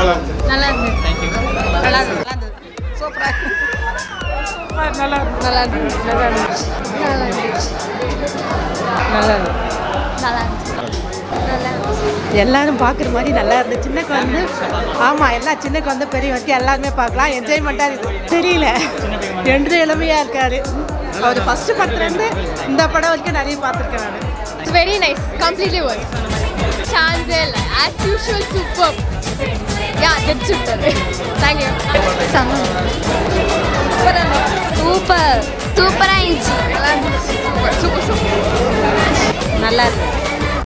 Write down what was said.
நல்லா இருந்துச்சு நல்லா இருந்துச்சு தேங்க்யூ நல்லா இருந்தது சூப்பராக நல்லா நல்லா இருந்துச்சு நல்லா இருந்துச்சு நல்லா இருந்துச்சு நல்லா இருந்துச்சு நல்லா இருந்துச்சு நல்லா இருந்துச்சு எல்லாரும் பார்க்குற மாதிரி நல்லா இருந்துச்சு சின்ன குழந்தை ஆமாம் எல்லாம் சின்ன குழந்தை பெரிய வரைக்கும் எல்லாருமே பார்க்கலாம் என்ஜாய்மெண்ட்டாக இருக்கு தெரியல ரெண்டு இளமையாக இருக்காரு அவர் ஃபஸ்ட்டு படத்துலேருந்து இந்த படம் வரைக்கும் நிறைய பார்த்துருக்கேன் நான் It's very nice. Completely works. Chanzel, as usual, superb. Yeah, that's super. Thank you. Super சூப்பராக இருந்துச்சு நல்லா இருந்துச்சு சூப்பர் சூப்பர் சூப்பர் நல்லா இருக்கு